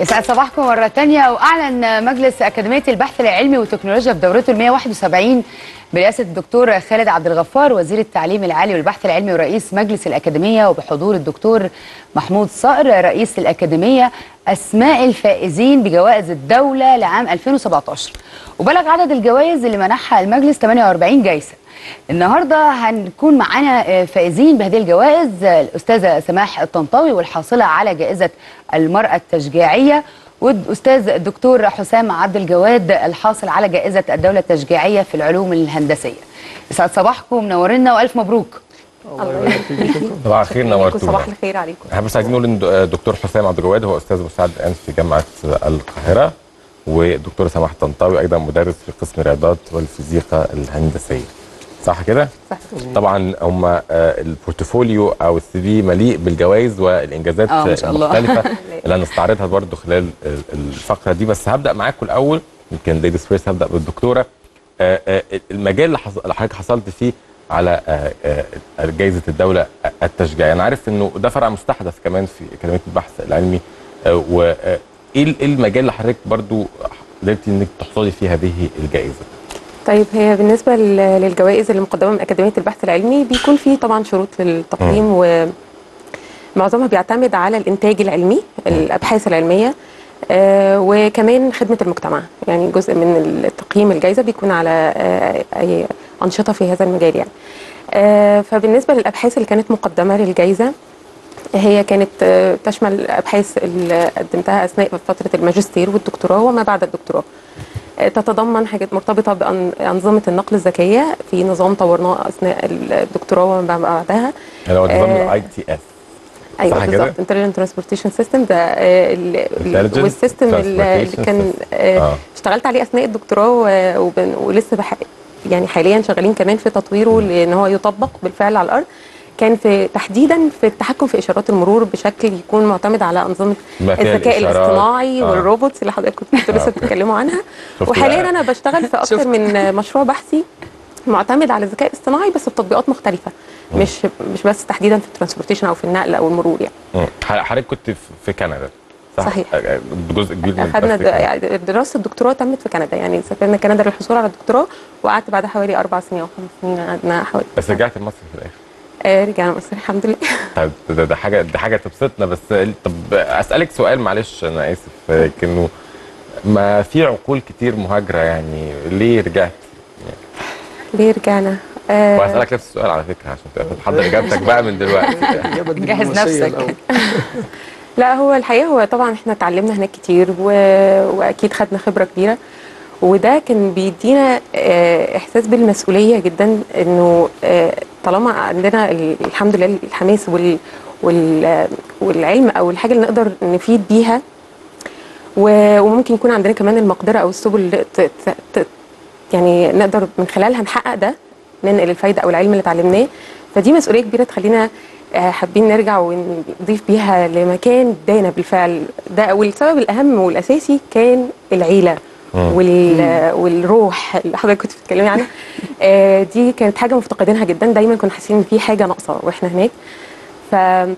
يسعد صباحكم مرة تانية وأعلن مجلس أكاديمية البحث العلمي والتكنولوجيا في دورته ال 171 برئاسة الدكتور خالد عبد الغفار وزير التعليم العالي والبحث العلمي ورئيس مجلس الأكاديمية وبحضور الدكتور محمود صقر رئيس الأكاديمية أسماء الفائزين بجوائز الدولة لعام 2017 وبلغ عدد الجوائز اللي منحها المجلس 48 جايزة النهارده هنكون معانا فائزين بهذه الجوائز الاستاذه سماح الطنطاوي والحاصله على جائزه المراه التشجيعيه والاستاذ الدكتور حسام عبد الجواد الحاصل على جائزه الدوله التشجيعيه في العلوم الهندسيه. يسعد صباحكم منورنا والف مبروك. الله يبارك فيك صباح الخير نورتونا صباح الخير عليكم احنا بس عايزين نقول ان الدكتور حسام عبد الجواد هو استاذ مساعد الان في جامعه القاهره والدكتوره سماح طنطاوي ايضا مدرس في قسم الرياضات والفيزيقا الهندسيه صح كده؟ صح طبعا هم البورتفوليو او السي في مليء بالجوائز والانجازات آه، ما شاء الله. المختلفه اللي هنستعرضها برضو خلال الفقره دي بس هبدا معاكم الاول يمكن ليديز فيرست هبدا بالدكتوره آه، آه، المجال اللي حص- اللي حضرتك حصلت فيه على آه، آه، جائزه الدوله التشجيعيه انا عارف انه ده فرع مستحدث كمان في اكاديميه البحث العلمي وايه ايه المجال اللي حضرتك برضو قدرتي انك تحصلي فيه هذه الجائزه طيب هي بالنسبه لل- للجوائز اللي مقدمه من اكاديميه البحث العلمي بيكون في طبعا شروط للتقييم ومعظمها بيعتمد على الانتاج العلمي الابحاث العلميه آه، وكمان خدمه المجتمع يعني جزء من التقييم الجائزه بيكون على آه، اي انشطه في هذا المجال يعني آه، فبالنسبه للابحاث اللي كانت مقدمه للجائزه هي كانت آه، تشمل الابحاث اللي قدمتها اثناء فتره الماجستير والدكتوراه وما بعد الدكتوراه آه، تتضمن حاجات مرتبطه بانظمه النقل الذكيه في نظام طورناه اثناء الدكتوراه وما بعدها اللي هو نظام آه، الاي تي اس ايوه صح كده؟ بالظبط انتليجنت ترانسبورتيشن سيستم ده آه، ال- ال- Intelligent والسيستم اللي اللي Transportation كان System. آه، آه. اشتغلت عليه اثناء الدكتوراه و- وبن- ولسه بح يعني حاليا شغالين كمان في تطويره لان هو يطبق بالفعل على الارض كان في تحديدا في التحكم في اشارات المرور بشكل يكون معتمد على انظمه ما فيها الذكاء الإشارات. الاصطناعي آه. والروبوتس اللي حضرتك كنتوا لسه بتتكلموا عنها شفت وحاليا بقى؟ انا بشتغل في اكثر من مشروع بحثي معتمد على الذكاء الاصطناعي بس بتطبيقات مختلفه مش مش بس تحديدا في الترانسبورتيشن او في النقل او المرور يعني مم. حضرتك كنت في- في كندا صح؟ صحيح. آه، جزء كبير من اخذنا دراستك. يعني دراسه الدكتوراه تمت في كندا يعني سافرنا كندا للحصول على الدكتوراه وقعدت بعدها حوالي اربع سنين او خمس سنين قعدنا حوالي بس رجعت مصر في الاخر آه رجعنا مصر الحمد لله طيب ده, ده حاجه ده حاجه تبسطنا بس طب اسالك سؤال معلش انا اسف لكنه ما في عقول كتير مهاجره يعني ليه رجعت؟ ليه رجعنا؟ آه وهسالك نفس السؤال على فكره عشان تبقى تحضر اجابتك بقى من دلوقتي الإجابة جهز الدبلوماسية نفسك. الأول. لا هو الحقيقه هو طبعا احنا اتعلمنا هناك كتير و... واكيد خدنا خبره كبيره وده كان بيدينا آه، احساس بالمسؤوليه جدا انه آه، طالما عندنا ال- الحمد لله الحماس وال... وال... والعلم او الحاجه اللي نقدر نفيد بيها و- وممكن يكون عندنا كمان المقدره او السبل اللي ت... ت... ت... يعني نقدر من خلالها نحقق ده ننقل الفايده او العلم اللي اتعلمناه فدي مسؤوليه كبيره تخلينا آه، حابين نرجع ونضيف بيها لمكان دانا بالفعل ده والسبب الاهم والاساسي كان العيله وال... والروح اللي حضرتك كنت بتتكلمي عنها آه، دي كانت حاجه مفتقدينها جدا دايما كنا حاسين ان في حاجه ناقصه واحنا هناك ف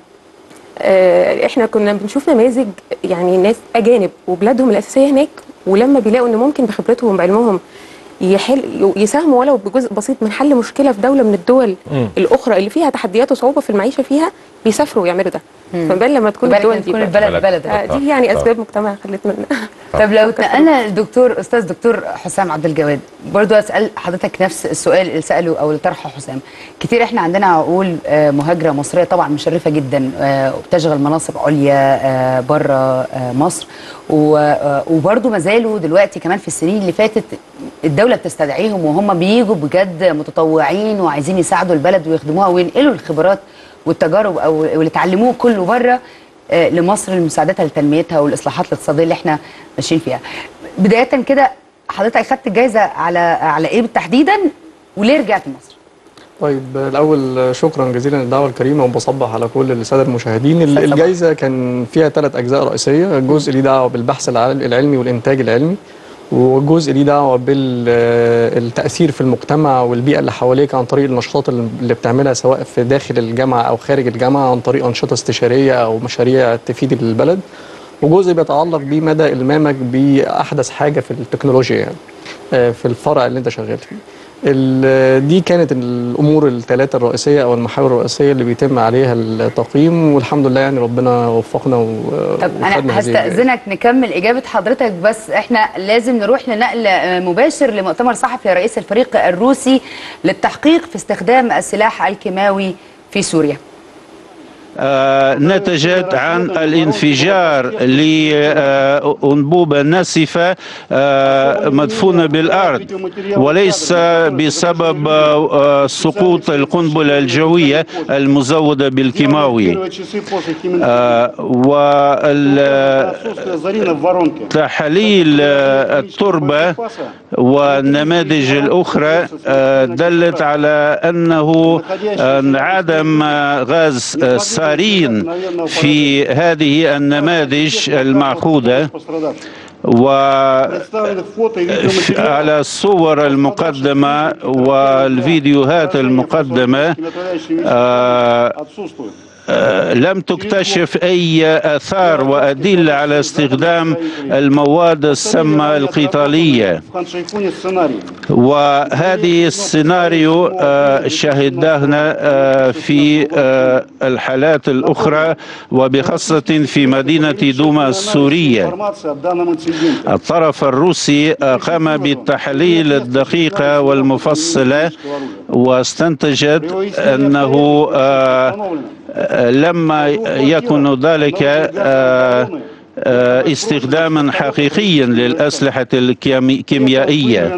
آه، احنا كنا بنشوف نماذج يعني ناس اجانب وبلادهم الاساسيه هناك ولما بيلاقوا ان ممكن بخبرتهم وبعلمهم يحل يساهموا ولو بجزء بسيط من حل مشكله في دوله من الدول مم. الاخرى اللي فيها تحديات وصعوبه في المعيشه فيها بيسافروا ويعملوا ده فبال لما تكون بالك الدول إن دي تكون بقى. البلد بلد آه، دي يعني اسباب مجتمع خلت من طب لو اتنقلنا الدكتور استاذ دكتور حسام عبد الجواد برضو اسال حضرتك نفس السؤال اللي ساله او اللي طرحه حسام كتير احنا عندنا عقول آه، مهاجره مصريه طبعا مشرفه جدا آه، وبتشغل مناصب عليا بره مصر و- آه، وبرضو ما زالوا دلوقتي كمان في السنين اللي فاتت الدوله بتستدعيهم وهم بيجوا بجد متطوعين وعايزين يساعدوا البلد ويخدموها وينقلوا الخبرات والتجارب او واللي اتعلموه كله بره آه، لمصر لمساعدتها لتنميتها والاصلاحات الاقتصاديه اللي احنا ماشيين فيها. بدايه كده حضرتك خدت الجائزه على على ايه تحديدا وليه رجعت مصر؟ طيب الأول شكرا جزيلا للدعوة الكريمة وبصبح على كل السادة المشاهدين ال- صباح. الجائزة كان فيها ثلاث أجزاء رئيسية جزء ليه دعوة بالبحث العل- العلمي والإنتاج العلمي وجزء ليه دعوة بالتأثير في المجتمع والبيئة اللي حواليك عن طريق النشاطات اللي بتعملها سواء في داخل الجامعة أو خارج الجامعة عن طريق أنشطة استشارية أو مشاريع تفيد البلد وجزء بيتعلق بمدى المامك باحدث حاجه في التكنولوجيا يعني آه، في الفرع اللي انت شغال فيه ال- دي كانت الامور الثلاثه الرئيسيه او المحاور الرئيسيه اللي بيتم عليها التقييم والحمد لله يعني ربنا وفقنا و- طب وخدنا انا هذه الجائزة. هستأذنك نكمل اجابه حضرتك بس احنا لازم نروح لنقل آه، مباشر لمؤتمر صحفي رئيس الفريق الروسي للتحقيق في استخدام السلاح الكيماوي في سوريا آه، نتجت عن الانفجار لأنبوبة ناسفة آه، مدفونة بالأرض وليس بسبب آه، سقوط القنبلة الجوية المزودة بالكيماوي آه، والتحاليل التربة والنماذج الأخرى آه، دلت على أنه آه، انعدم آه، غاز آه، سارين في هذه النماذج المعقودة و على الصور المقدمة والفيديوهات المقدمة آه، آه، لم تكتشف أي آثار وأدلة على استخدام المواد السامة القتالية وهذه السيناريو آه، شاهدناه آه، في آه، الحالات الأخرى وبخاصة في مدينة دوما السورية الطرف الروسي آه، قام بالتحليل الدقيقة والمفصلة واستنتجت أنه آه، آه، لما يكن ذلك آه، آه، استخداما حقيقيا للأسلحة الكيميائية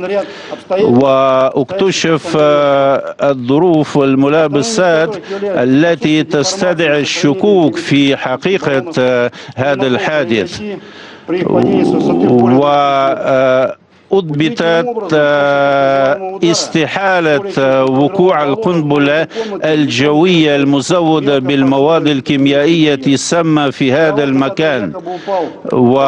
واكتشف آه، الظروف والملابسات التي تستدعي الشكوك في حقيقة آه، هذا الحادث وأثبتت آه، استحالة آه، وقوع القنبلة الجوية المزودة بالمواد الكيميائية السامة في هذا المكان و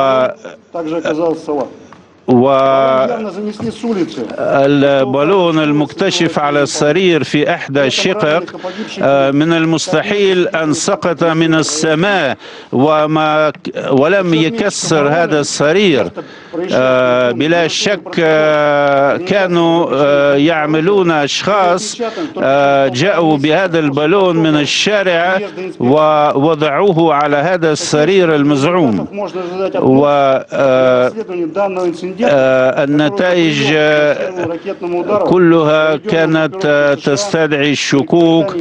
والبالون المكتشف على السرير في إحدى الشقق آه، من المستحيل أن سقط من السماء وما ولم يكسر هذا السرير آه، بلا شك آه، كانوا آه، يعملون أشخاص آه، جاءوا بهذا البالون من الشارع ووضعوه على هذا السرير المزعوم و آه، آه، النتائج آه، كلها كانت آه، تستدعي الشكوك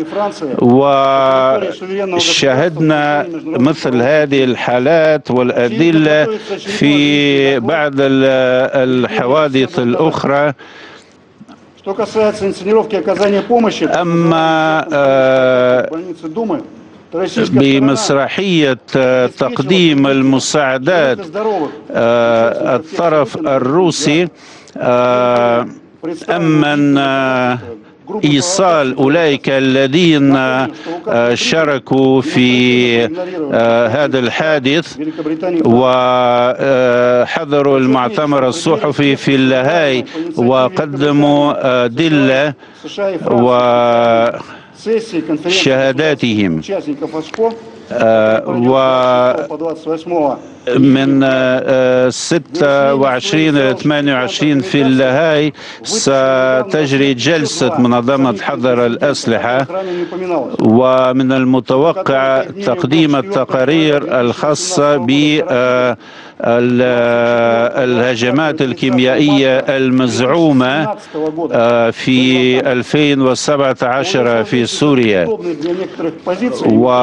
وشاهدنا مثل هذه الحالات والأدلة في بعض ال- الحوادث الأخرى Что касается инсценировки оказания помощи, أما آه، больницы Думы, то российская сторона بمسرحية آه، تقديم المساعدات здоровых آه، الطرف الروسي آه، أمن آه، إيصال أولئك الذين آه، شاركوا في آه، هذا الحادث Великобритании وحضروا المعتمر الصحفي في اللاهاي وقدموا أدلة США и Франции сессии конференции وشهاداتهم участников АСКО آه، و по 28 من آه، 26 إلى 28 في اللاهاي ستجري جلسة منظمة حظر الأسلحة ранее не упоминалось. ومن المتوقع تقديم التقارير الخاصة ب آه، ال- آه، الهجمات الكيميائية المزعومة 2015 года آه، في 2017 في سوريا удобный для некоторых позиций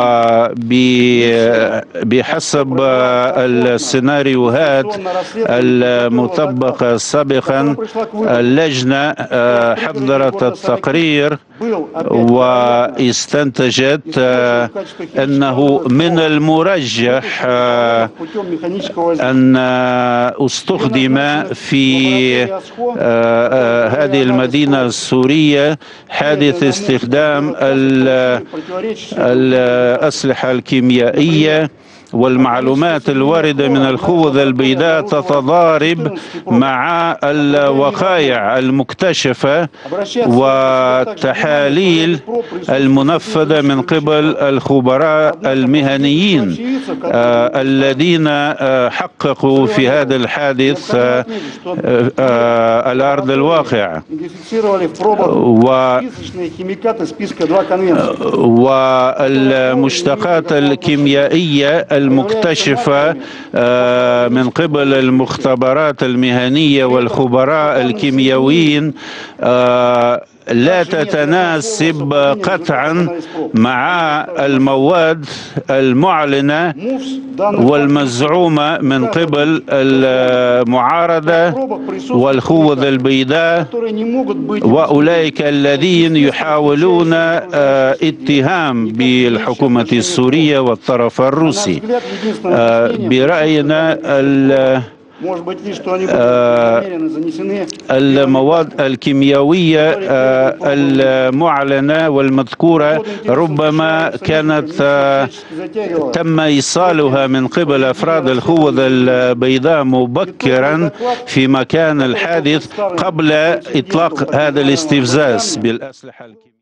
وبحسب السيناريوهات المطبقة سابقا اللجنة آه، حضرت التقرير был опять واستنتجت آه، أنه من المرجح آه، путем механического воздействия. أن استخدم في آه، آه، هذه المدينة السورية حادث استخدام ال- противоречащие الأسلحة الكيميائية والمعلومات الواردة من الخوذة البيضاء تتضارب مع الوقائع المكتشفة والتحاليل المنفذة من قبل الخبراء المهنيين آه، الذين آه، حققوا في هذا الحادث آه، آه، على أرض الواقع Идентифицировали в пробах و списочные химикаты списка 2 конвенции. والمشتقات الكيميائية المكتشفة آه، من قبل المختبرات المهنية والخبراء الكيميائيين آه، لا تتناسب قطعا مع المواد المعلنة МУФС данных والمزعومة من قبل المعارضة والخوذة البيضاء которые не могут быть وأولئك الذين يحاولون آه، اتهام بالحكومة السورية والطرف الروسي взгляд, единственное آه، объяснение, برأينا ال- может быть лишь, что они были آه، намеренно занесены المواد الكيميائية آه، المعلنة والمذكورة ربما كانت آه، затягивало. تم إيصالها من قبل أفراد الخوذة البيضاء مبكرا في مكان الحادث قبل إطلاق هذا الاستفزاز بالأسلحة الكيميائية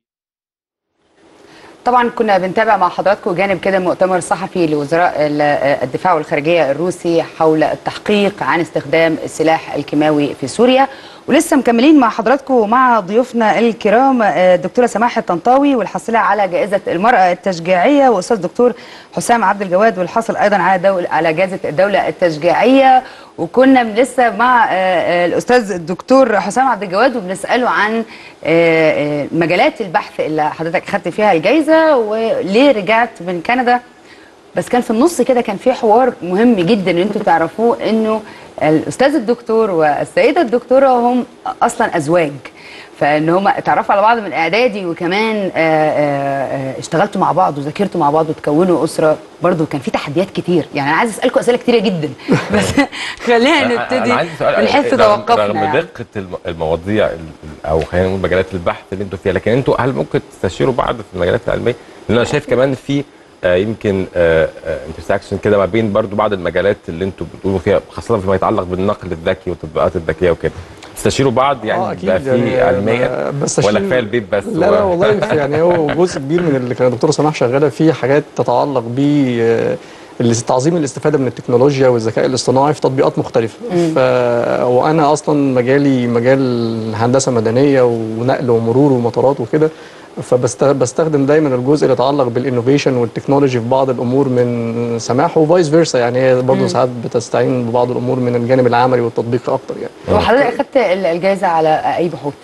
طبعا كنا بنتابع مع حضراتكم جانب كده مؤتمر صحفي لوزراء ال- الدفاع والخارجيه الروسي حول التحقيق عن استخدام السلاح الكيماوي في سوريا ولسه مكملين مع حضراتكم ومع ضيوفنا الكرام آه، الدكتوره سماح الطنطاوي والحاصله على جائزه المراه التشجيعيه واستاذ دكتور حسام عبد الجواد والحاصل ايضا على دول على جائزه الدوله التشجيعيه وكنا من- لسه مع آه، آه، الاستاذ الدكتور حسام عبد الجواد وبنساله عن آه، آه، مجالات البحث اللي حضرتك خدت فيها الجائزه وليه رجعت من كندا بس كان في النص كده كان في حوار مهم جدا ان انتوا تعرفوه انه الاستاذ الدكتور والسيده الدكتوره هم اصلا ازواج فان هم اتعرفوا على بعض من اعدادي وكمان آه، آه، آه، اشتغلتوا مع بعض وذاكرتوا مع بعض وتكونوا اسره برضو كان في تحديات كتير يعني انا عايز اسالكم اسئله كتيره جدا بس خلينا نبتدي انا عندي سؤال بنحس رغم- توقفنا رغم يعني. دقه الم- المواضيع ال- ال- او خلينا نقول مجالات البحث اللي انتوا فيها لكن انتوا هل ممكن تستشيروا بعض في المجالات العلميه؟ لان انا شايف كمان في آه، يمكن انترسكشن كده ما بين برضو بعض المجالات اللي انتوا بتقولوا فيها خاصه فيما يتعلق بالنقل الذكي والتطبيقات الذكيه وكده تستشيروا بعض يعني آه، أكيد بقى في يعني، علميا آه، بس ولا عشان- كفايه البيت بس لا لا و- والله في- يعني هو جزء كبير من اللي كان الدكتوره سماح شغاله فيه حاجات تتعلق ب تعظيم الاستفاده من التكنولوجيا والذكاء الاصطناعي في تطبيقات مختلفه ف... وانا اصلا مجالي مجال هندسه مدنيه ونقل ومرور ومطارات وكده فبستخدم دايما الجزء اللي يتعلق بالانوفيشن والتكنولوجي في بعض الامور من سماح وفايس فيرسا يعني هي برضه ساعات بتستعين ببعض الامور من الجانب العملي والتطبيقي اكتر يعني وحضرتك اخدت الجائزه على اي بحوث؟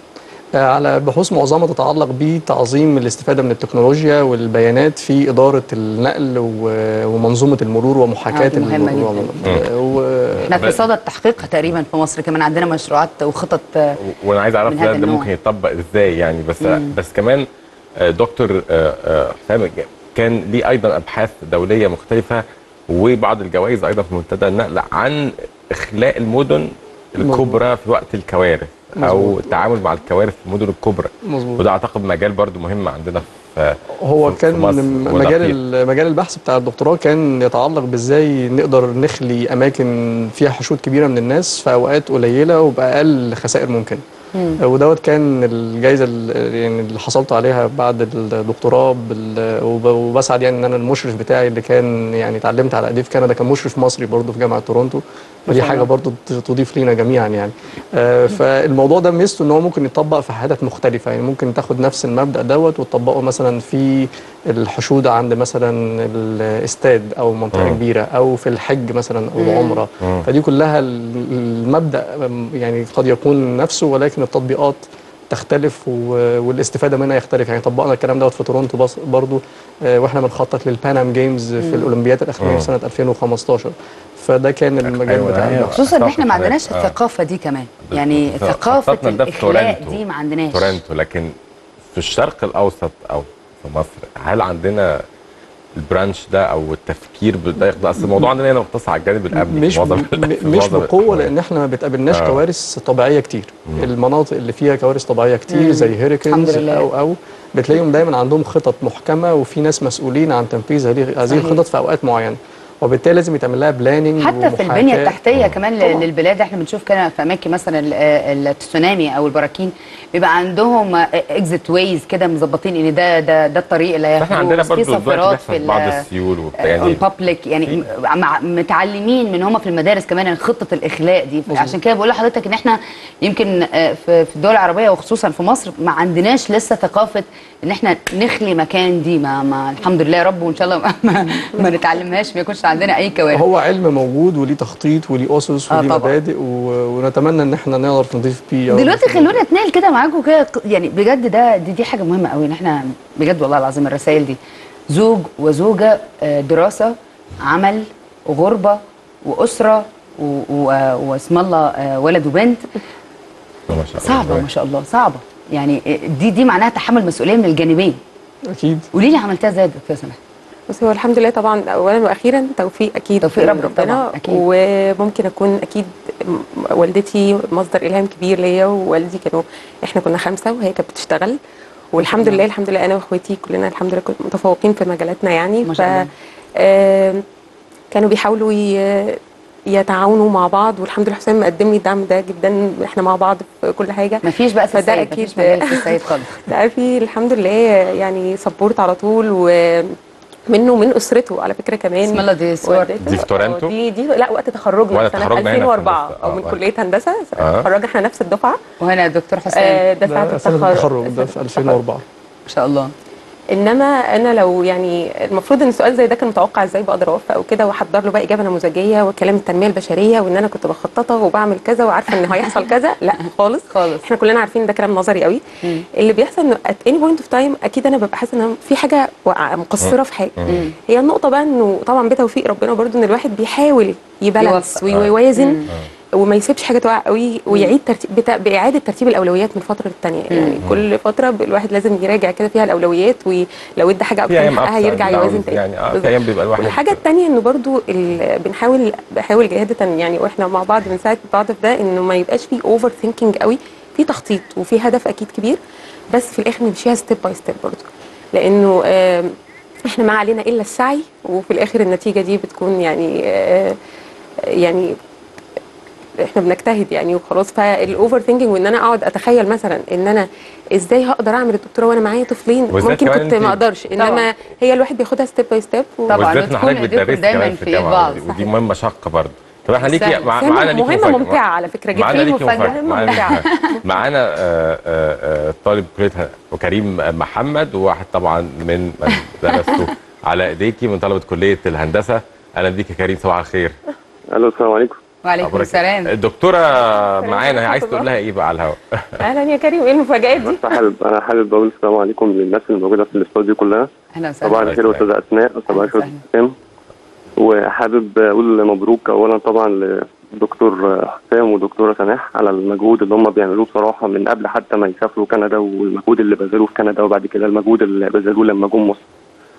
على بحوث معظمها تتعلق بتعظيم الاستفاده من التكنولوجيا والبيانات في اداره النقل و- ومنظومه المرور ومحاكاه آه، دي مهمة المرور جداً. و- احنا في صدد تحقيقها تقريبا في مصر كمان عندنا مشروعات وخطط آه، وانا عايز اعرف من ده, هذا ده النوع. ممكن يتطبق ازاي يعني بس بس كمان آه، دكتور آه، آه، حسام كان ليه ايضا ابحاث دوليه مختلفه وبعض الجوائز ايضا في منتدى النقل عن اخلاء المدن الكبرى في وقت الكوارث او مظبوط. التعامل مع الكوارث في المدن الكبرى مظبوط وده اعتقد مجال برضو مهم عندنا في هو في- في كان مصر مجال ودقيق. ال- مجال البحث بتاع الدكتوراه كان يتعلق بازاي نقدر نخلي اماكن فيها حشود كبيره من الناس في اوقات قليله وباقل خسائر ممكنه ودوت كان الجائزه ال- يعني اللي حصلت عليها بعد الدكتوراه بال- وب- وبسعد يعني ان انا المشرف بتاعي اللي كان يعني اتعلمت على ايديه في كندا كان مشرف مصري برضه في جامعه تورونتو ودي حاجه برضه ت- تضيف لينا جميعا يعني آه، فالموضوع ده ميزته ان هو ممكن يطبق في حتت مختلفه يعني ممكن تاخد نفس المبدا دوت وتطبقه مثلا في الحشود عند مثلا الاستاد او منطقه مم. كبيره او في الحج مثلا او العمره مم. فدي كلها ال- المبدا يعني قد يكون نفسه ولكن التطبيقات تختلف و- والاستفاده منها يختلف يعني طبقنا الكلام دوت في تورونتو بس برضو آه، واحنا بنخطط للبانام جيمز في الاولمبياد الاخرانيه مم. في سنه 2015 فده كان المجال أيوة، بتاع أيوة. البحث. خصوصا ان احنا ما أعتقد عندناش هناك. آه. الثقافه دي كمان يعني بالظبط. ثقافه خططنا ده في الاخلاق تورنتو. دي ما عندناش تورنتو لكن في الشرق الاوسط او في مصر هل عندنا البرانش ده او التفكير ده ده اصل الموضوع عندنا هنا مقتصر على الجانب الامني مش في معظم م- في مش معظم بقوه الأحوال. لان احنا ما بتقابلناش آه. كوارث طبيعيه كتير المناطق اللي فيها كوارث طبيعيه كتير زي هيريكنز الحمد لله. او او بتلاقيهم دايما عندهم خطط محكمه وفي ناس مسؤولين عن تنفيذ هذه هذه صحيح. الخطط في اوقات معينه وبالتالي لازم يتعمل لها بلاننج حتى في البنيه التحتيه كمان ل- للبلاد احنا بنشوف كده في اماكن مثلا ال- آه، التسونامي او البراكين بيبقى عندهم اكزيت ويز كده مظبطين ان ده ده ده الطريق اللي احنا هياخدوه عندنا في برضو دلوقتي صفارات بيحصل في بعض ال- السيول وبتاع اون يعني بابليك يعني مع متعلمين من هم في المدارس كمان إن خطه الاخلاء دي عشان كده بقول لحضرتك ان احنا يمكن آه، في في الدول العربيه وخصوصا في مصر ما عندناش لسه ثقافه ان احنا نخلي مكان دي ما, ما الحمد لله يا رب وان شاء الله ما, ما, ما نتعلمهاش ما يكونش عندنا اي كوارث هو علم موجود وليه تخطيط وليه اسس آه وليه طبعاً. مبادئ و... ونتمنى ان احنا نعرف نضيف بيه أو دلوقتي نضيف خلونا اتنقل كده معاكم كده ق- يعني بجد ده دي, دي حاجه مهمه قوي ان احنا بجد والله العظيم الرسائل دي زوج وزوجه آه، دراسه عمل غربه واسره و- و- واسم الله آه، ولد وبنت ما شاء الله صعبه ما شاء الله صعبه يعني آه، دي دي معناها تحمل مسؤوليه من الجانبين اكيد قولي لي عملتها ازاي يا دكتوره سماح بس هو الحمد لله طبعا اولا واخيرا توفيق اكيد توفيق من ربنا طبعاً، أكيد. وممكن اكون اكيد م- والدتي مصدر الهام كبير ليا ووالدي كانوا احنا كنا خمسه وهي كانت بتشتغل والحمد الله. لله الحمد لله انا واخواتي كلنا الحمد لله كنا متفوقين في مجالاتنا يعني ما شاء الله. آم، كانوا بيحاولوا ي- يتعاونوا مع بعض والحمد لله حسام مقدم لي الدعم ده جدا احنا مع بعض في كل حاجه مفيش بقى فده سيد أكيد. مفيش مجال في السيد خالص لا في الحمد لله يعني سبورت على طول ومنه ومن اسرته على فكره كمان بسم الله دي صور والدته. دي في تورنتو؟ آه، دي دي لا وقت تخرجنا وقت سنه تخرجنا هنا في 2004 هندسة. او آه، من آه. كليه هندسه آه. تخرجنا احنا نفس الدفعه وهنا دكتور حسام آه، ده ساعه ده سنه التخرج التخرج ده في 2004 ما شاء الله انما انا لو يعني المفروض ان سؤال زي ده كان متوقع ازاي بقدر اوفق او كده واحضر له بقى اجابه نموذجيه وكلام التنميه البشريه وان انا كنت بخططها وبعمل كذا وعارفه ان هيحصل كذا لا خالص خالص. احنا كلنا عارفين ده كلام نظري قوي اللي بيحصل انه ات اني بوينت اوف تايم اكيد انا ببقى حاسه ان في حاجه واقعة- مقصره في حاجه هي النقطه بقى انه طبعا بتوفيق ربنا برضو ان الواحد بيحاول يبالانس يوفق. ويوازن وما يسيبش حاجه تقع قوي ويعيد ترتيب بتا... باعاده ترتيب الاولويات من فتره للتانيه يعني كل فتره الواحد لازم يراجع كده فيها الاولويات ولو ادى حاجه في اكتر ايام من حقها أبسط، يرجع داونز يوازن تاني يعني اه بالظبط. في ايام بيبقى الواحد والحاجه التانية انه برضو ال... بنحاول بحاول جاهده يعني واحنا مع بعض بنساعد بعض في ده انه ما يبقاش في اوفر ثينكينج قوي في تخطيط وفي هدف اكيد كبير بس في الاخر نمشيها ستيب باي ستيب برضو لانه آم، احنا ما علينا الا السعي وفي الاخر النتيجه دي بتكون يعني آه، يعني احنا بنجتهد يعني وخلاص فالاوفر ثينكينج وان انا اقعد اتخيل مثلا ان انا ازاي هقدر اعمل الدكتوره وانا معايا طفلين وبالذات ممكن كمان كنت انت- ما اقدرش انما طبعا. هي الواحد بياخدها ستيب باي ستيب طبعا وبالذات ان وتكون حضرتك ايديكم بتدرسي دايما كمان في في ايد الجامعه بعض ودي- ودي مهمه شاقه برضه طب احنا ليكي سهل. مع- سهل. معانا ليكي مهمة مفاجأة. ممتعة على فكرة جدا. معانا ليكي مفاجأة. مفاجأة. مهمة معانا ليكي ممتعة. مفاجأة. معانا آه، آه، آه، طالب كليه ه- وكريم محمد وواحد طبعا من من درسته على ايديكي من طلبه كليه الهندسه اهلا بيك يا كريم صباح الخير الو السلام عليكم وعليكم أخبارك إيه؟ السلام الدكتوره معانا هي عايز تقول لها ايه بقى على الهواء اهلا يا كريم ايه المفاجآت دي؟ بس حابب انا حابب اقول السلام عليكم للناس اللي موجوده في الاستوديو كلها اهلا صباح وسهلا الخير استاذه اسماء وصباح الخير أهلاً. استاذ حسام وحابب اقول مبروك اولا طبعا لدكتور حسام ودكتوره سماح على المجهود اللي هم بيعملوه بصراحه من قبل حتى ما يسافروا كندا والمجهود اللي بذلوه في كندا وبعد كده المجهود اللي بذلوه لما جم مصر.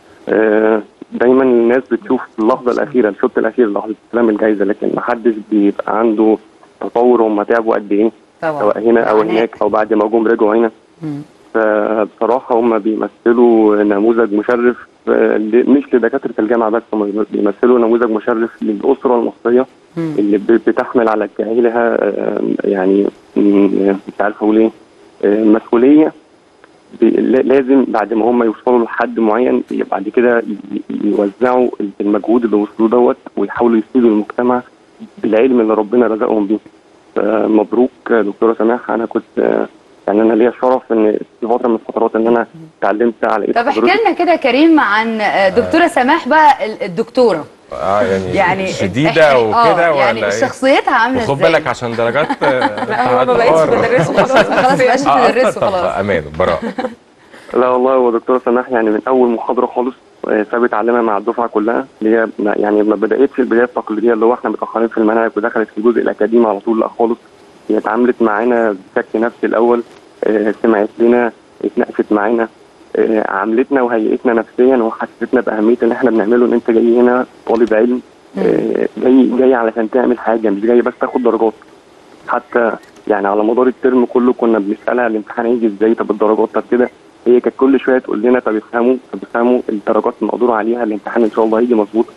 آه، دايما الناس بتشوف اللحظه الاخيره الشوط الاخير لحظه استلام الجائزه لكن ما حدش بيبقى عنده تصور هم تعبوا قد ايه طبعا سواء هنا او هناك. هناك او بعد ما جم رجعوا هنا مم. فبصراحه هم بيمثلوا نموذج مشرف آه، ل- مش لدكاتره الجامعه بس هم بيمثلوا نموذج مشرف للاسره المصريه مم. اللي ب- بتحمل على كاهلها آه، يعني م- مش عارف اقول ايه آه، مسؤوليه ب- لا- لازم بعد ما هم يوصلوا لحد معين ي- بعد كده ي- يوزعوا المجهود اللي وصلوا دوت ويحاولوا يفيدوا المجتمع بالعلم اللي ربنا رزقهم بيه فمبروك آه، دكتوره سماح انا كنت آه، يعني انا ليا شرف ان في فتره من الفترات ان انا اتعلمت على ايد طب احكي حضرتك. لنا كده يا كريم عن آه، دكتوره سماح بقى ال- الدكتوره اه يعني, يعني شديده إحنا- وكده آه، ولا يعني إيه؟ شخصيتها عامله وخد ازاي بالك عشان درجات لا هو ما بقتش بدرسه خلاص خلاص بقاش اه تدرسه أصلاً طب خلاص امان براء لا والله هو دكتوره سماح يعني من اول محاضره خالص آه، سابت علمها مع الدفعه كلها اللي هي ما- يعني ما بداتش البدايه التقليديه اللي هو احنا متاخرين في المناهج ودخلت في الجزء الاكاديمي على طول لا خالص هي اتعاملت معانا بشكل نفسي الاول آه، سمعت لنا اتناقشت معانا آه، عاملتنا وهيئتنا نفسيا وحسستنا باهميه اللي احنا بنعمله ان انت جاي هنا طالب علم آه، جاي جاي علشان تعمل حاجه مش جاي بس تاخد درجات حتى يعني على مدار الترم كله كنا بنسالها الامتحان هيجي ازاي طب الدرجات طب كده هي كانت كل شويه تقول لنا طب افهموا طب افهموا الدرجات المقدور عليها الامتحان ان شاء الله هيجي مظبوط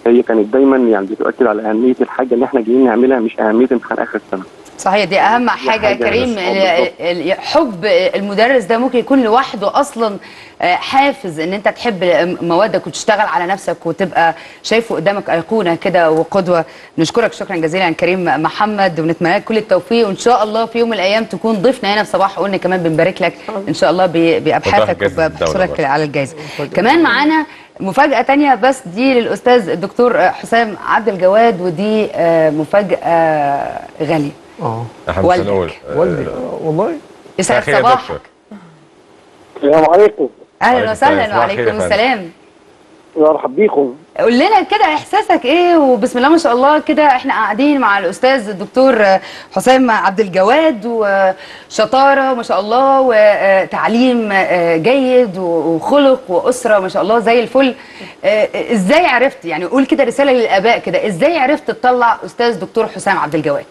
هي كانت دايما يعني بتؤكد على اهميه الحاجه اللي احنا جايين نعملها مش اهميه امتحان اخر السنه صحيح دي اهم حاجه يا حاجة كريم بس. آه، ال- بالظبط. ال- حب المدرس ده ممكن يكون لوحده اصلا آه، حافز ان انت تحب موادك وتشتغل على نفسك وتبقى شايفه قدامك ايقونه كده وقدوه نشكرك شكرا جزيلا كريم محمد ونتمنى لك كل التوفيق وان شاء الله في يوم من الايام تكون ضيفنا هنا في صباح قلنا كمان بنبارك لك ان شاء الله ب- بابحاثك جائزة الدولة وبحصولك برضه. على الجائزه كمان معانا مفاجاه تانية بس دي للاستاذ الدكتور حسام عبد الجواد ودي آه، مفاجاه غاليه اه احنا مش والدك. هنقول والدي آه، والله يسعد أخي يا صباحك دكتور. السلام عليكم اهلا وعليكم وسهلا السلام. صباح الخير وعليكم يا فندم. السلام مرحب بيكم قول لنا كده احساسك ايه وبسم الله ما شاء الله كده احنا قاعدين مع الاستاذ الدكتور حسام عبد الجواد وشطاره ما شاء الله وتعليم جيد وخلق واسره ما شاء الله زي الفل ازاي عرفت يعني قول كده رساله للاباء كده ازاي عرفت تطلع استاذ دكتور حسام عبد الجواد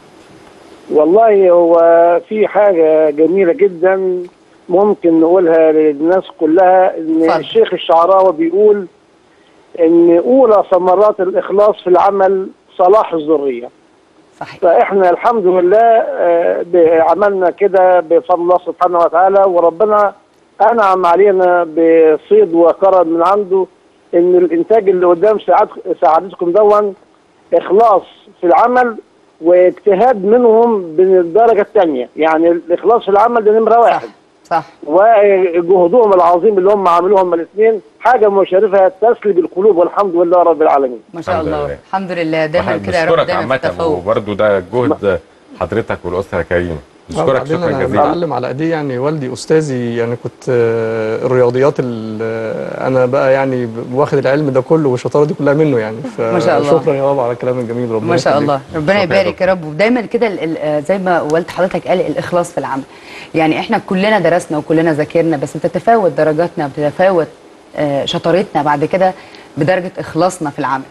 والله هو في حاجة جميلة جدا ممكن نقولها للناس كلها ان اتفضل. الشيخ الشعراوي بيقول ان اولى ثمرات الاخلاص في العمل صلاح الذريه صحيح فاحنا الحمد لله آه، ب- عملنا كده بفضل الله سبحانه وتعالى وربنا انعم علينا بصيد وكرم من عنده ان الانتاج اللي قدام سعاد سعادتكم دون اخلاص في العمل واجتهاد منهم بالدرجه الثانيه يعني الاخلاص في العمل ده نمره صح واحد صح وجهودهم العظيم اللي هم عملوه هم الاثنين حاجه مشرفه تسلب القلوب والحمد لله رب العالمين ما شاء الحمد الله لله. الحمد لله دايما واحنا كده يا رب بنشكرك دايما في عامة تفوق وبرضه ده جهد حضرتك والأسرة الكريمة بشكرك وبعدين شكرا انا جزيلا بتعلم على ايديه يعني والدي استاذي يعني كنت آه، الرياضيات ال- آه، انا بقى يعني ب- واخد العلم ده كله والشطاره دي كلها منه يعني ما شاء الله. شكرا يا بابا على الكلام الجميل ربنا ما شاء يخليك. الله ربنا شكرا يا يبارك دكتور. يا رب ودايما كده ال- ال- آه زي ما والد حضرتك قال الاخلاص في العمل يعني احنا كلنا درسنا وكلنا ذاكرنا بس بتتفاوت درجاتنا بتتفاوت آه، شطارتنا بعد كده بدرجه اخلاصنا في العمل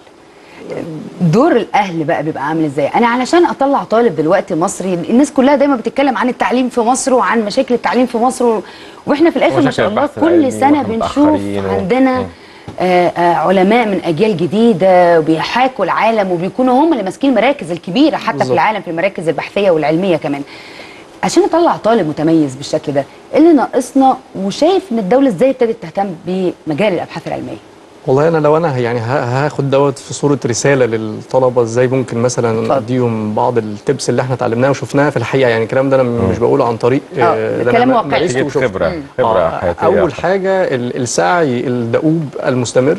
دور الاهل بقى بيبقى عامل ازاي انا علشان اطلع طالب دلوقتي مصري الناس كلها دايما بتتكلم عن التعليم في مصر وعن مشاكل التعليم في مصر و... واحنا في الاخر ما ومشاكل شاء الله البحث العلمي كل سنه وإحنا بنشوف متأخرين و- عندنا مم. آه، آه، علماء من اجيال جديده وبيحاكوا العالم وبيكونوا هم اللي ماسكين المراكز الكبيره حتى في بالظبط. العالم في المراكز البحثيه والعلميه كمان عشان نطلع طالب متميز بالشكل ده إيه اللي ناقصنا وشايف ان الدوله ازاي ابتدت تهتم بمجال الابحاث العلميه والله انا لو انا يعني ه- هاخد دوت في صوره رساله للطلبه ازاي ممكن مثلا اتفضل. اديهم بعض التبس اللي احنا اتعلمناها وشفناها في الحقيقه يعني الكلام ده انا مش بقوله عن طريق آه، ده أنا كلام ما- واقعي. مارسته نتيجة وشفته. خبرة مم. خبرة آه، حياتية اول حاجه ال- السعي الدؤوب المستمر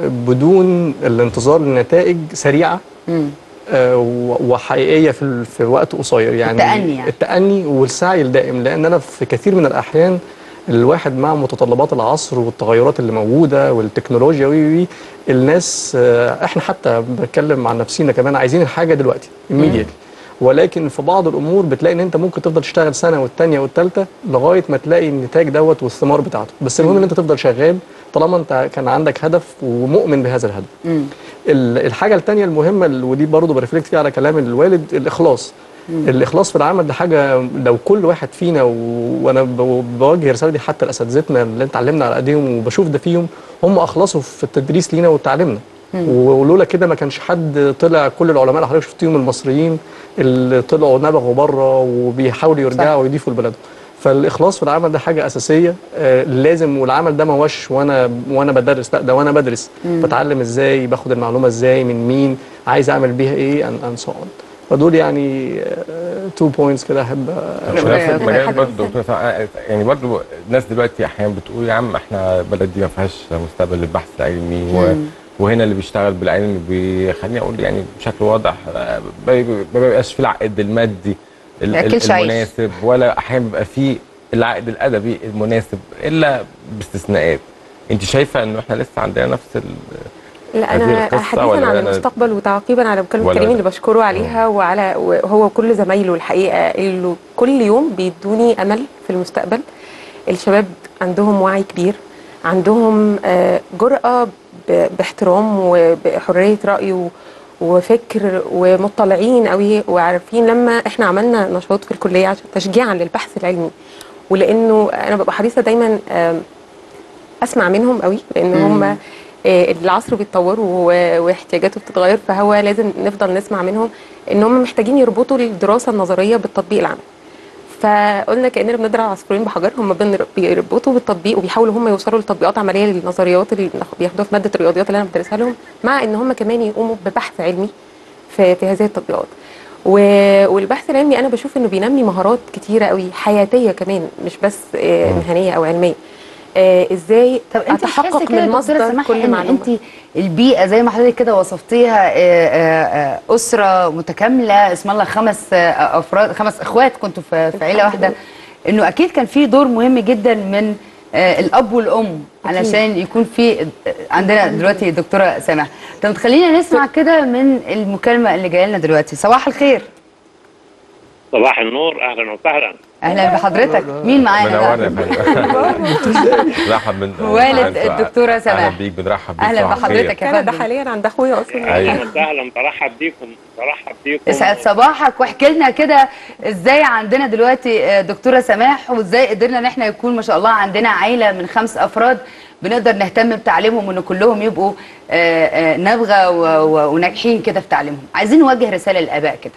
بدون الانتظار لنتائج سريعه مم. آه، و- وحقيقيه في ال- في وقت قصير يعني التأني يعني. التأني والسعي الدائم لان انا في كثير من الاحيان الواحد مع متطلبات العصر والتغيرات اللي موجوده والتكنولوجيا وي وي الناس آه، احنا حتى بتكلم عن نفسينا كمان عايزين الحاجه دلوقتي immediately ولكن في بعض الامور بتلاقي ان انت ممكن تفضل تشتغل سنه والثانيه والثالثه لغايه ما تلاقي النتاج دوت والثمار بتاعته بس المهم ان انت تفضل شغال طالما انت كان عندك هدف ومؤمن بهذا الهدف مم. ال- الحاجه الثانيه المهمه اللي- ودي برضه برفلكت فيها على كلام الوالد الاخلاص الاخلاص في العمل ده حاجه لو كل واحد فينا و... وانا ب- بوجه رساله دي حتى لاساتذتنا اللي اتعلمنا على ايديهم وبشوف ده فيهم هم اخلصوا في التدريس لينا وتعليمنا ولولا كده ما كانش حد طلع كل العلماء اللي حضرتك شفتيهم المصريين اللي طلعوا نبغوا بره وبيحاولوا يرجعوا ويضيفوا لبلدهم فالاخلاص في العمل ده حاجه اساسيه آه لازم والعمل ده ما هوش وانا وانا بدرس لا ده وانا بدرس بتعلم ازاي باخد المعلومه ازاي من مين عايز اعمل بيها ايه ان سو اون فدول يعني تو بوينتس كده احب مش ربنا نفس يبارك المجال حضرتك. برضه دكتور سعاد، يعني برضه الناس دلوقتي احيانا بتقول يا عم احنا البلد دي ما فيهاش مستقبل للبحث العلمي و... وهنا اللي بيشتغل بالعلم بيخليني اقول يعني بشكل واضح آه، ما بي- ما بيبقاش في العائد المادي ال- ما ال- ياكلش عيش. المناسب ولا احيانا بيبقى في العائد الادبي المناسب الا باستثناءات انت شايفه انه احنا لسه عندنا نفس ال... لا هذه انا القصة حديثا ولا عن أنا- المستقبل وتعقيبا على مكالمه ولا كريم أنا؟ اللي بشكره عليها وعلى وهو وكل زمايله الحقيقه اللي كل يوم بيدوني امل في المستقبل الشباب عندهم وعي كبير عندهم آه، جرأة ب- باحترام وبحرية رأي و- وفكر ومطلعين قوي وعارفين لما احنا عملنا نشاط في الكلية عشان تشجيعا للبحث العلمي ولانه انا ببقى حريصة دايما آم، اسمع منهم قوي لان هم آه، العصر بيتطور و- واحتياجاته بتتغير فهو لازم نفضل نسمع منهم ان هم محتاجين يربطوا الدراسه النظريه بالتطبيق العملي فقلنا كاننا بنضرب عصفورين بحجر هم بنر- بيربطوا بالتطبيق وبيحاولوا هم يوصلوا لتطبيقات عمليه للنظريات اللي بياخدوها في ماده الرياضيات اللي انا بدرسها لهم مع ان هم كمان يقوموا ببحث علمي في, في هذه التطبيقات و- والبحث العلمي انا بشوف انه بينمي مهارات كتيره قوي حياتيه كمان مش بس آه، مهنيه او علميه آه، ازاي طب انت مش حاسه اتحقق كده يا من دكتوره مصدر سماح كل ان معلومه انت البيئه زي ما حضرتك كده وصفتيها آه، آه، آه، اسره متكامله اسم الله خمس آه، افراد خمس اخوات كنتوا في في عيله واحده انه اكيد كان في دور مهم جدا من آه، الاب والام علشان يكون في آه، عندنا دلوقتي دكتوره سماح طب خلينا نسمع كده من المكالمه اللي جايه لنا دلوقتي صباح الخير صباح النور اهلا وسهلا اهلا بحضرتك مين معانا منورنا بقى؟ يا فندم بنرحب من والد معاك. الدكتورة سماح. اهلا بيك بنرحب بيك أهلا صباح الخير. بحضرتك يا كندا فندم حاليا عند اخويا اصلا أيوة. اهلا وسهلا برحب بيكم برحب بيكم اسعد صباحك واحكي لنا كده ازاي عندنا دلوقتي آه، دكتوره سماح وازاي قدرنا ان احنا يكون ما شاء الله عندنا عيله من خمس افراد بنقدر نهتم بتعليمهم وان كلهم يبقوا آه، آه، نابغه و- و- وناجحين كده في تعليمهم عايزين نوجه رساله للاباء كده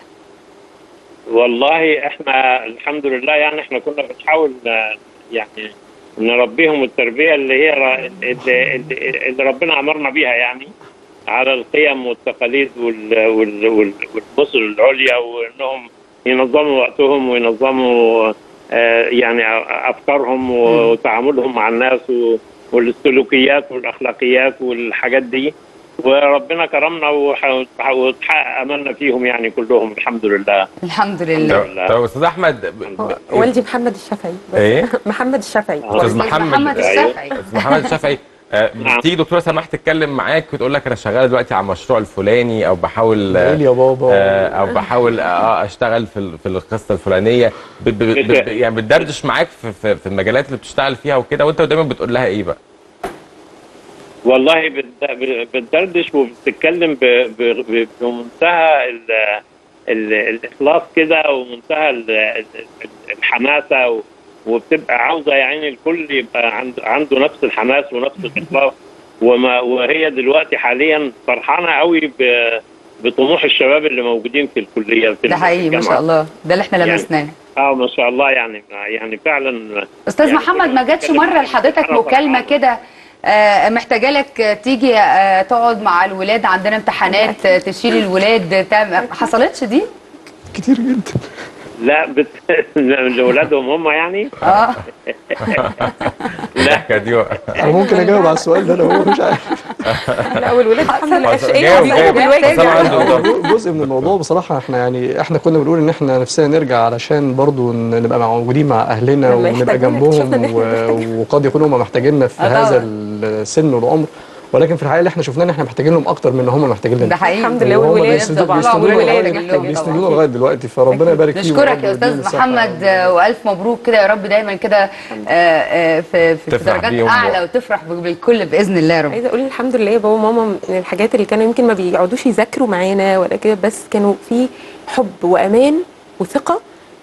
والله احنا الحمد لله يعني احنا كنا بنحاول آه، يعني نربيهم التربيه اللي هي ر- اللي, اللي, اللي ربنا امرنا بيها يعني على القيم والتقاليد وال وال وال والبصر العليا وانهم ينظموا وقتهم وينظموا آه، يعني افكارهم وتعاملهم مع الناس و- والسلوكيات والاخلاقيات والحاجات دي وربنا كرمنا وح- وتحقق املنا فيهم يعني كلهم الحمد لله الحمد لله طب طب استاذ احمد ب- ب- والدي محمد الشافعي بس ايه محمد الشافعي استاذ أستاذ محمد محمد أيوه. الشافعي استاذ محمد الشافعي آه، نعم. بتيجي دكتوره سماح تتكلم معاك وتقول لك انا شغاله دلوقتي على المشروع الفلاني او بحاول آه، قول يا بابا آه، او بحاول اه اشتغل في ال- في القصه الفلانيه ب- ب- ب- ب- يعني بتدردش معاك في, في, في المجالات اللي بتشتغل فيها وكده وانت دايما بتقول لها ايه بقى؟ والله بت- بتدردش وبتتكلم ب- ب- ب- بمنتهى ال- ال- الاخلاص كده ومنتهى ال- ال- الحماسه و- وبتبقى عاوزه يعني الكل يبقى عنده عنده نفس الحماس ونفس الاخلاص وما وهي دلوقتي حاليا فرحانه قوي ب- بطموح الشباب اللي موجودين في الكليه في ده حقيقي ما شاء الجامعة. الله ده اللي احنا يعني لمسناه اه ما شاء الله يعني يعني فعلا استاذ يعني محمد ما جاتش بنتكلم مره عن- لحضرتك أنا مكالمه فرحان. كده آه، محتاجه لك تيجي آه، تقعد مع الولاد عندنا امتحانات آه، تشيل الولاد تعمل ما حصلتش دي كتير جدا لا بت... لاولادهم هم يعني اه لا الحكايه دي انا ممكن اجاوب على السؤال ده لو هو مش عارف لا والولاد الحمد لله خلاص، اشقياء جاوب- بيقوموا جاوب. بالواجب طبعاً يعني. عنده- جزء من الموضوع بصراحه احنا يعني احنا كنا بنقول ان احنا نفسنا نرجع علشان برضو ن- نبقى موجودين مع اهلنا لما ونبقى يحتاجونا جنبهم اكتشفنا إن إحنا و- محتاجين. وقد يكونوا هم محتاجيننا في آه طبعاً. هذا السن والعمر ولكن في الحقيقه اللي احنا شفناه ان احنا محتاجين لهم اكتر من ان هم محتاجين لنا ده حقيقي الحمد لله وهم والولاد بيسندوا- طبعا بيسندونا والولاد لغاية- محتاجين بيسندونا طبعا لغايه دلوقتي فربنا يبارك فيهم نشكرك ورب يا يديهم استاذ الصحة محمد آه، والف مبروك كده يا رب دايما كده آه، آه، في في في تفرح درجات بيهم اعلى وتفرح بالكل باذن الله يا رب عايزه اقول الحمد لله بابا وماما من الحاجات اللي كانوا يمكن ما بيقعدوش يذاكروا معانا ولا كده بس كانوا في حب وامان وثقه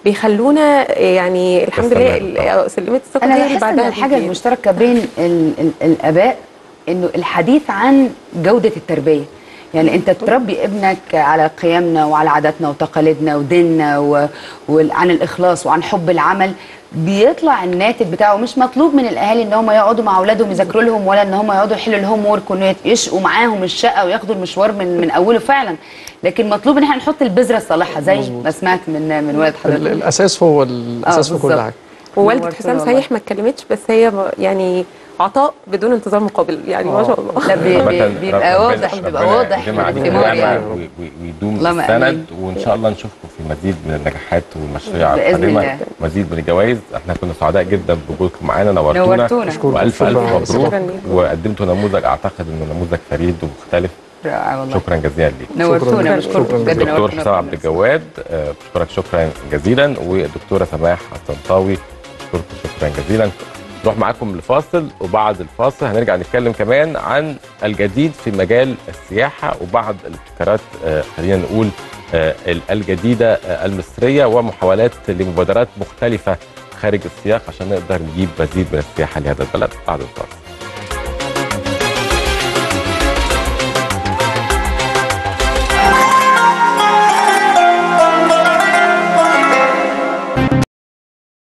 بيخلونا يعني الحمد لله تسلمت ال- طبعاً. سلمت الثقه انا دي اللي بحس ان بعدها الحاجه بيجي. المشتركه بين ال ال الاباء انه الحديث عن جوده التربيه يعني انت تربي ابنك على قيمنا وعلى عاداتنا وتقاليدنا وديننا و- وعن الاخلاص وعن حب العمل بيطلع الناتج بتاعه مش مطلوب من الاهالي ان هم يقعدوا مع اولادهم يذاكروا لهم ولا ان هم يقعدوا يحلوا الهوم وورك وان يشقوا معاهم الشقه وياخدوا المشوار من من اوله فعلا لكن مطلوب ان احنا نحط البذره الصالحه زي ما سمعت من من والد ال- حضرتك الاساس هو الاساس في كل بالظبط. حاجه ووالده نورتونا حسام والله. صحيح ما اتكلمتش بس هي ب- يعني عطاء بدون انتظار مقابل يعني ما شاء الله لا بي- بي- عامة بيبقى ربنا- واضح بيبقى ربنا واضح يديم من عليكم الثمار النعمة يعني وي- وي- ويدوم اللهم السند آمين. وان شاء الله نشوفكم في مزيد من النجاحات والمشاريع بإذن القادمه الله. مزيد من الجوائز احنا كنا سعداء جدا بوجودكم معانا نورتونا نورتونا. أشكركم. والف شكراً. الف مبروك شكراً ليك. وقدمتوا نموذج اعتقد انه نموذج فريد ومختلف رائع والله شكرا جزيلا ليك نورتونا شكراً. بشكركم شكراً بجد دكتور نورتونا حسام عبد الجواد آه، بشكرك شكرا جزيلا والدكتوره سماح الطنطاوي بشكركم شكرا جزيلا نروح معاكم لفاصل وبعد الفاصل هنرجع نتكلم كمان عن الجديد في مجال السياحه وبعض الابتكارات آه، خلينا نقول آه، الجديده آه، المصريه ومحاولات لمبادرات مختلفه خارج السياق عشان نقدر نجيب مزيد من السياحه لهذا البلد بعد الفاصل